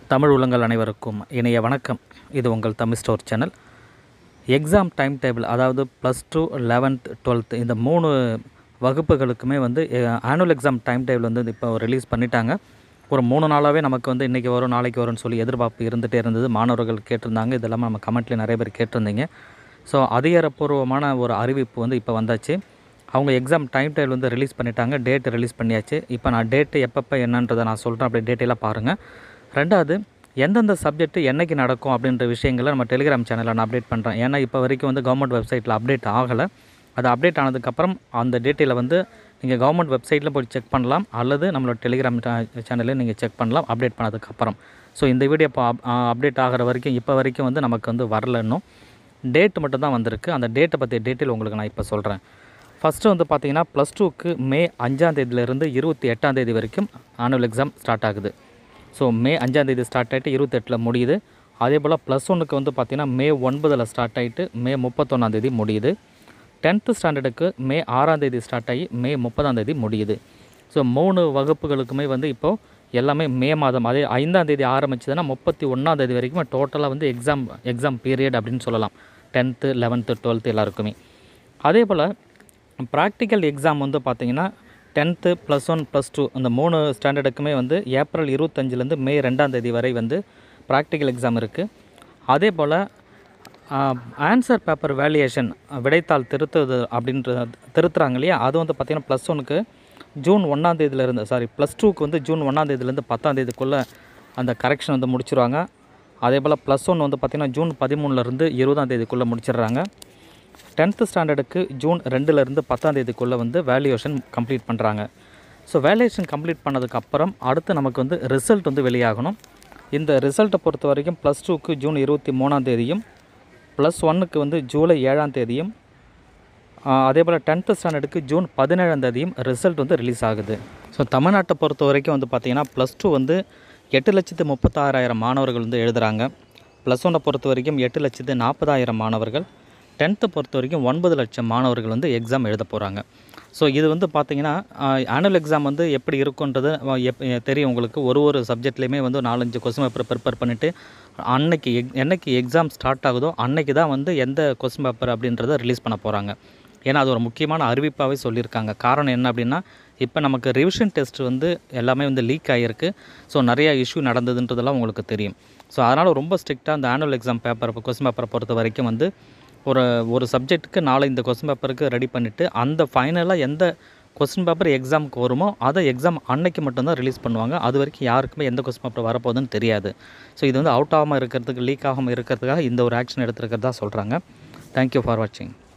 தமிழ் உள்ளங்கள் அனைவருக்கும் இணைய வணக்கம் இது உங்கள் Tamil store channel exam time table அதாவது ப்ளஸ் டூ லெவன்த் டுவெல்த் இந்த மூணு வகுப்புகளுக்குமே வந்து ஆனுவல் எக்ஸாம் டைம் டேபிள் வந்து இப்போ ரிலீஸ் பண்ணிட்டாங்க ஒரு மூணு நாளாகவே நமக்கு வந்து இன்றைக்கி வரும் நாளைக்கு வரும்னு சொல்லி எதிர்பார்ப்பு இருந்துகிட்டே இருந்தது மாணவர்கள் கேட்டிருந்தாங்க இதெல்லாம் நம்ம கமெண்ட்லேயே நிறைய பேர் கேட்டிருந்தீங்க ஸோ அதிகாரப்பூர்வமான ஒரு அறிவிப்பு வந்து இப்போ வந்தாச்சு அவங்க எக்ஸாம் டைம் டேபிள் வந்து ரிலீஸ் பண்ணிட்டாங்க டேட் ரிலீஸ் பண்ணியாச்சு இப்போ நான் டேட்டு எப்பப்போ என்னன்றதை நான் சொல்கிறேன் அப்படி டேட்டெல்லாம் பாருங்கள் ரெண்டாவது எந்தெந்த சப்ஜெக்ட் என்னைக்கு நடக்கும் அப்படின்ற விஷயங்களை நம்ம டெலிகிராம் சேனலில் நான் அப்டேட் பண்ணுறேன் ஏன்னா இப்போ வரைக்கும் வந்து கவர்மெண்ட் வெப்சைட்டில் அப்டேட் ஆகலை அது அப்டேட் ஆனதுக்கப்புறம் அந்த டேட்டில் வந்து நீங்கள் கவர்மெண்ட் வெப்சைட்டில் போய் செக் பண்ணலாம் அல்லது நம்மளோட டெலிகிராம் சேனலில் நீங்கள் செக் பண்ணலாம் அப்டேட் பண்ணதுக்கப்புறம் ஸோ இந்த வீடியோ இப்போ அப்டேட் ஆகிற வரைக்கும் இப்போ வரைக்கும் வந்து நமக்கு வந்து வரல இன்னும் டேட் மட்டும் தான் வந்திருக்கு அந்த டேட்டை பற்றிய டீட்டெயில் உங்களுக்கு நான் இப்போ சொல்கிறேன் ஃபஸ்ட்டு வந்து பார்த்தீங்கன்னா ப்ளஸ் டூக்கு மே அஞ்சாந்தேதியிலேருந்து இருபத்தி எட்டாந்தேதி வரைக்கும் ஆனுவல் எக்ஸாம் ஸ்டார்ட் ஆகுது ஸோ மே அஞ்சாந்தேதி ஸ்டார்ட் ஆகிட்டு இருபத்தெட்டில் முடியுது அதே போல் ப்ளஸ் ஒன்றுக்கு வந்து பார்த்திங்கன்னா மே ஒன்பதில் ஸ்டார்ட் ஆகிட்டு மே முப்பத்தொன்னாந்தேதி முடியுது டென்த்து ஸ்டாண்டர்டுக்கு மே ஆறாந்தேதி ஸ்டார்ட் ஆகி மே முப்பதாந்தேதி முடியுது ஸோ மூணு வகுப்புகளுக்குமே வந்து இப்போது எல்லாமே மே மாதம் அதே ஐந்தாந்தேதி ஆரம்பிச்சதுன்னா முப்பத்தி ஒன்றாந்தேதி வரைக்கும் டோட்டலாக வந்து எக்ஸாம் எக்ஸாம் பீரியட் அப்படின்னு சொல்லலாம் டென்த்து லெவன்த்து டுவெல்த்து எல்லாருக்குமே அதே போல் ப்ராக்டிக்கல் எக்ஸாம் வந்து பார்த்திங்கன்னா tenth plus one plus two அந்த மூணு ஸ்டாண்டர்டுக்குமே வந்து ஏப்ரல் இருபத்தஞ்சிலேருந்து மே ரெண்டாம் தேதி வரை வந்து ப்ராக்டிக்கல் எக்ஸாம் இருக்குது அதே போல் ஆன்சர் பேப்பர் வேல்யூவேஷன் விடைத்தாள் திருத்துவது அப்படின்ற திருத்துறாங்க இல்லையா அது வந்து பார்த்திங்கன்னா ப்ளஸ் ஒனுக்கு ஜூன் ஒன்றாந்தேதியிலேருந்து சாரி ப்ளஸ் டூக்கு வந்து ஜூன் ஒன்றாந்தேதியிலேருந்து பத்தாந்தேதிக்குள்ளே அந்த கரெக்ஷன் வந்து முடிச்சிருவாங்க அதே போல் ப்ளஸ் ஒன் வந்து பார்த்திங்கன்னா ஜூன் பதிமூணுலேருந்து இருபதாம் தேதிக்குள்ளே முடிச்சிடுறாங்க டென்த்து ஸ்டாண்டர்டுக்கு ஜூன் ரெண்டுலேருந்து பத்தாம் தேதிக்குள்ளே வந்து வேல்யூவேஷன் கம்ப்ளீட் பண்ணுறாங்க ஸோ வேல்யூவேஷன் கம்ப்ளீட் பண்ணதுக்கப்புறம் அடுத்து நமக்கு வந்து ரிசல்ட் வந்து வெளியாகணும் இந்த ரிசல்ட்டை பொறுத்த வரைக்கும் ப்ளஸ் டூக்கு ஜூன் இருபத்தி மூணாம் தேதியும் ப்ளஸ் ஒன்னுக்கு வந்து ஜூலை ஏழாம் தேதியும் அதே போல் டென்த்து ஸ்டாண்டர்டுக்கு ஜூன் பதினேழாம் தேதியும் ரிசல்ட் வந்து ரிலீஸ் ஆகுது ஸோ தமிழ்நாட்டை பொறுத்த வரைக்கும் வந்து பார்த்திங்கன்னா ப்ளஸ் டூ வந்து எட்டு லட்சத்து முப்பத்தாறாயிரம் மாணவர்கள் வந்து எழுதுகிறாங்க ப்ளஸ் ஒன்னை பொறுத்த வரைக்கும் எட்டு லட்சத்து நாற்பதாயிரம் மாணவர்கள் டென்த்தை பொறுத்த வரைக்கும் ஒன்பது லட்சம் மாணவர்கள் வந்து எக்ஸாம் எழுத போகிறாங்க ஸோ இது வந்து பார்த்திங்கன்னா ஆனுவல் எக்ஸாம் வந்து எப்படி இருக்குன்றது எப் தெரியும் உங்களுக்கு ஒரு ஒரு சப்ஜெக்ட்லேயுமே வந்து நாலஞ்சு கொஸ்டின் பேப்பர் ப்ரிப்பேர் பண்ணிவிட்டு அன்னைக்கு எக் என்னைக்கு எக்ஸாம் ஸ்டார்ட் ஆகுதோ அன்னைக்கு தான் வந்து எந்த கொஸ்டின் பேப்பர் அப்படின்றத ரிலீஸ் பண்ண போகிறாங்க ஏன்னா அது ஒரு முக்கியமான அறிவிப்பாகவே சொல்லியிருக்காங்க காரணம் என்ன அப்படின்னா இப்போ நமக்கு ரிவிஷன் டெஸ்ட் வந்து எல்லாமே வந்து லீக் ஆகிருக்கு ஸோ நிறையா இஷ்யூ நடந்ததுன்றதெல்லாம் உங்களுக்கு தெரியும் ஸோ அதனால் ரொம்ப ஸ்ட்ரிக்டாக அந்த ஆனுவல் எக்ஸாம் பேப்பர் கொஸ்டின் பேப்பரை பொறுத்த வரைக்கும் வந்து ஒரு ஒரு சப்ஜெக்ட்டுக்கு நாளை இந்த கொஸ்டின் பேப்பருக்கு ரெடி பண்ணிவிட்டு அந்த ஃபைனலாக எந்த கொஸ்டின் பேப்பர் எக்ஸாமுக்கு வருமோ அதை எக்ஸாம் அன்னைக்கு மட்டும்தான் ரிலீஸ் பண்ணுவாங்க அது வரைக்கும் யாருக்குமே எந்த கொஸ்டின் பேப்பர் வரப்போகுதுன்னு தெரியாது ஸோ இது வந்து அவுட் ஆகாமல் இருக்கிறதுக்கு லீக் ஆகாமல் இருக்கிறதுக்காக இந்த ஒரு ஆக்ஷன் எடுத்துருக்கிறதா சொல்கிறாங்க தேங்க்யூ ஃபார் வாட்சிங்